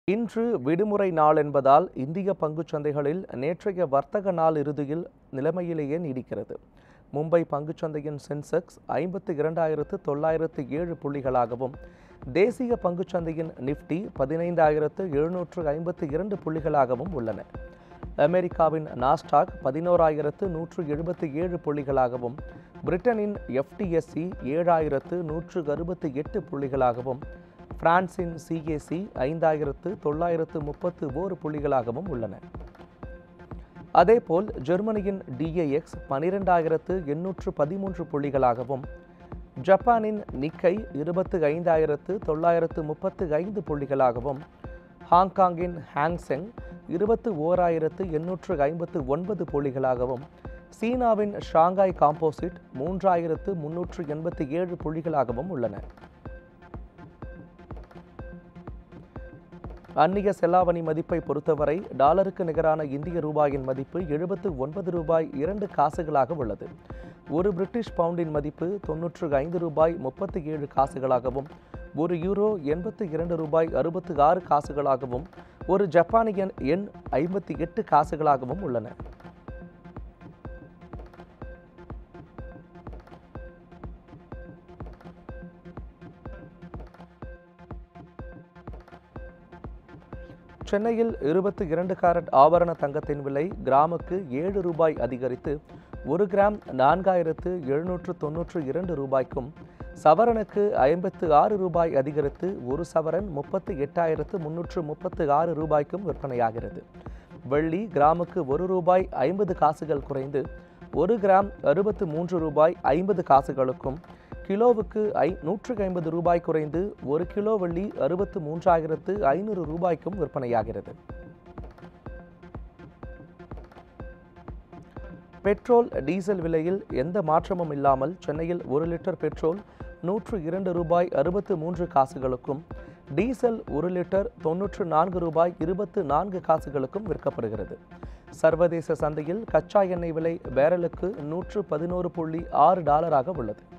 இன்று விடுமுறை நாள் என்பதால் இந்திய பங்குச் சந்தைகளில் நேற்றைய வர்த்தக நாள் இறுதியில் நிலைமையிலேயே நீடிக்கிறது மும்பை பங்குச் சந்தையின் சென்செக்ஸ் ஐம்பத்தி இரண்டாயிரத்து தொள்ளாயிரத்து ஏழு புள்ளிகளாகவும் தேசிய பங்குச் சந்தையின் நிஃப்டி பதினைந்தாயிரத்து எழுநூற்று ஐம்பத்தி இரண்டு புள்ளிகளாகவும் உள்ளன அமெரிக்காவின் நாஸ்டாக் பதினோராயிரத்து நூற்று எழுபத்தி ஏழு புள்ளிகளாகவும் பிரிட்டனின் எஃப்டிஎஸ்சி ஏழாயிரத்து நூற்று அறுபத்தி எட்டு புள்ளிகளாகவும் பிரான்சின் சிஏசி ஐந்தாயிரத்து தொள்ளாயிரத்து முப்பத்து ஓரு புள்ளிகளாகவும் உள்ளன அதேபோல் ஜெர்மனியின் டிஏஎக்ஸ் பனிரெண்டாயிரத்து எண்ணூற்று பதிமூன்று புள்ளிகளாகவும் ஜப்பானின் நிக்கை இருபத்து ஐந்தாயிரத்து தொள்ளாயிரத்து முப்பத்து ஐந்து புள்ளிகளாகவும் ஹாங்காங்கின் ஹாங்செங் இருபத்து ஓராயிரத்து எண்ணூற்று ஐம்பத்து ஒன்பது புள்ளிகளாகவும் சீனாவின் ஷாங்காய் காம்போசிட் மூன்றாயிரத்து முன்னூற்று எண்பத்தி ஏழு புள்ளிகளாகவும் உள்ளன அந்நிய செலாவணி மதிப்பை பொறுத்தவரை டாலருக்கு நிகரான இந்திய ரூபாயின் மதிப்பு எழுபத்து ஒன்பது ரூபாய் இரண்டு காசுகளாக உள்ளது ஒரு பிரிட்டிஷ் பவுண்டின் மதிப்பு தொன்னூற்று ஐந்து ரூபாய் முப்பத்தி ஏழு காசுகளாகவும் ஒரு யூரோ எண்பத்து இரண்டு ரூபாய் அறுபத்து ஆறு காசுகளாகவும் ஒரு ஜப்பானியன் எண் ஐம்பத்தி எட்டு காசுகளாகவும் உள்ளன சென்னையில் இருபத்தி இரண்டு கேரட் ஆபரண தங்கத்தின் விலை கிராமுக்கு ஏழு ரூபாய் அதிகரித்து ஒரு கிராம் நான்காயிரத்து எழுநூற்று தொன்னூற்று இரண்டு ரூபாய்க்கும் சவரனுக்கு ஐம்பத்து ஆறு ரூபாய் அதிகரித்து ஒரு சவரன் முப்பத்து எட்டாயிரத்து முன்னூற்று முப்பத்து ஆறு ரூபாய்க்கும் விற்பனையாகிறது வெள்ளி கிராமுக்கு ஒரு ரூபாய் ஐம்பது காசுகள் குறைந்து ஒரு கிராம் அறுபத்து மூன்று ரூபாய் ஐம்பது காசுகளுக்கும் கிலோவுக்கு ஐ நூற்று ஐம்பது ரூபாய் குறைந்து ஒரு கிலோ வெள்ளி அறுபத்து மூன்றாயிரத்து ஐநூறு ரூபாய்க்கும் விற்பனையாகிறது பெட்ரோல் டீசல் விலையில் எந்த மாற்றமும் இல்லாமல் சென்னையில் ஒரு லிட்டர் பெட்ரோல் நூற்று இரண்டு ரூபாய் அறுபத்து மூன்று காசுகளுக்கும் டீசல் ஒரு லிட்டர் தொன்னூற்று நான்கு ரூபாய் இருபத்து நான்கு காசுகளுக்கும் விற்கப்படுகிறது சர்வதேச சந்தையில் கச்சா எண்ணெய் விலை பேரலுக்கு நூற்று பதினோரு புள்ளி ஆறு டாலராக உள்ளது